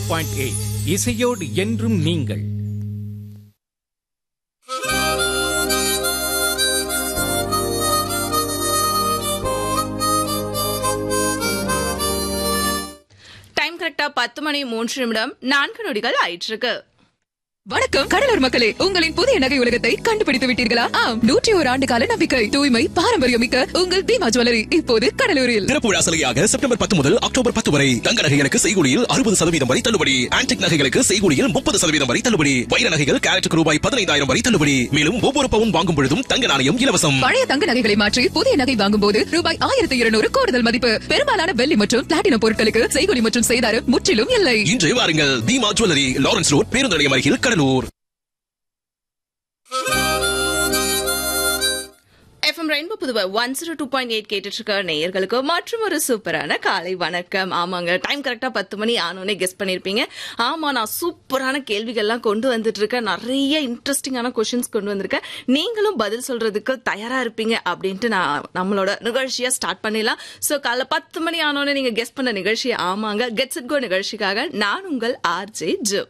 point eight இசையோடு என்றும் நீங்கள் டைம் கரெக்டா பத்து மணி மூன்று நிமிடம் நான்கு நொடிகள் ஆயிட்டு இருக்கு வணக்கம் கடலூர் மக்களே உங்களின் புதிய நகை உலகத்தை கண்டுபிடித்து விட்டீர்களா ஆம் நூற்றி ஒரு ஆண்டு கால நம்பிக்கை தூய்மை பாரம்பரியம் மிக்க உங்கள் பீமா ஜுவல்லரி இப்போது கடலூரில் திறப்பு விழா சலுகையாக செப்டம்பர் பத்து முதல் அக்டோபர் பத்து வரை தங்க நகைகளுக்கு செய்கூலியில் அறுபது சதவீதம் வரை தள்ளுபடி ஆன்டிக் நகைகளுக்கு செய்கூலியில் முப்பது சதவீதம் வரை தள்ளுபடி வைர நகைகள் கேரட்டுக்கு ரூபாய் பதினைந்தாயிரம் வரை தள்ளுபடி மேலும் ஒவ்வொரு பவுன் வாங்கும் பொழுதும் தங்க நாணயம் இலவசம் பழைய தங்க நகைகளை மாற்றி புதிய நகை வாங்கும் போது ரூபாய் ஆயிரத்தி இருநூறு கூடுதல் மதிப்பு பெரும்பாலான வெள்ளி மற்றும் பிளாட்டினம் பொருட்களுக்கு செய்கூலி மற்றும் செய்தாரு முற்றிலும் இல்லை இன்று வாருங்கள் தீமா ஜுவல்லரி லாரன்ஸ் ரோட் பேருந்து நிலையம் அருகில் Cuddalore FM rainbow Puduvai one zero two point eight கேட்டுட்டு இருக்க நேயர்களுக்கு மற்றும் ஒரு சூப்பரான காலை வணக்கம் ஆமாங்க டைம் கரெக்டா பத்து மணி ஆனோனே கெஸ் பண்ணிருப்பீங்க ஆமா நான் சூப்பரான கேள்விகள்லாம் கொண்டு வந்துட்டு இருக்கேன் நிறைய இன்ட்ரெஸ்டிங்கான கொஷின்ஸ் கொண்டு வந்திருக்கேன் நீங்களும் பதில் சொல்றதுக்கு தயாரா இருப்பீங்க அப்படின்ட்டு நான் நம்மளோட நிகழ்ச்சியை ஸ்டார்ட் பண்ணிடலாம் ஸோ காலைல பத்து மணி ஆனோனே நீங்க கெஸ் பண்ண நிகழ்ச்சி ஆமாங்க கெட்ஸ் இட் கோ நிகழ்ச்சிக்காக நான் உங்கள் RJ Joe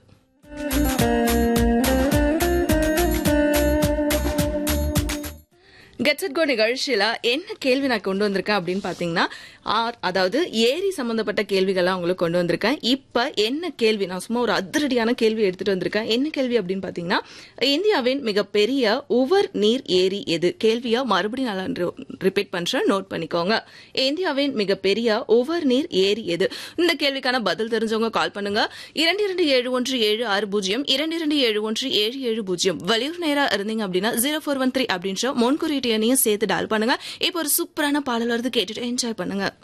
get set go நிகழ்ச்சியில என்ன கேள்வி நான் கொண்டு வந்திருக்கேன் அப்படின்னு பாத்தீங்கன்னா ஆர் அதாவது ஏரி சம்பந்தப்பட்ட கேள்விகள்லாம் உங்களுக்கு கொண்டு வந்திருக்கேன் இப்ப என்ன கேள்வி நான் சும்மா ஒரு அதிரடியான கேள்வி எடுத்துட்டு வந்திருக்கேன் என்ன கேள்வி அப்படின்னு பாத்தீங்கன்னா இந்தியாவின் மிகப்பெரிய உவர் நீர் ஏரி எது கேள்வியா மறுபடியும் நல்லா ரிப்பீட் பண்றேன் நோட் பண்ணிக்கோங்க இந்தியாவின் மிகப்பெரிய உவர் நீர் ஏரி எது இந்த கேள்விக்கான பதில் தெரிஞ்சவங்க கால் பண்ணுங்க இரண்டு இரண்டு ஏழு ஒன்று ஏழு ஆறு பூஜ்ஜியம் இரண்டு இரண்டு ஏழு ஒன்று ஏழு ஏழு பூஜ்ஜியம் வெளியூர் நேரா இருந்தீங்க அப்படின்னா ஜீரோ ஃபோர் ஒன் த்ரீ அப்படின்ற முன்குறியீட்டையும் சேர்த்து டால் பண்ணுங்க இப்போ ஒரு சூப்பரான பாடல் வருது கேட்டுட்டு என்ஜாய் பண்ணுங்க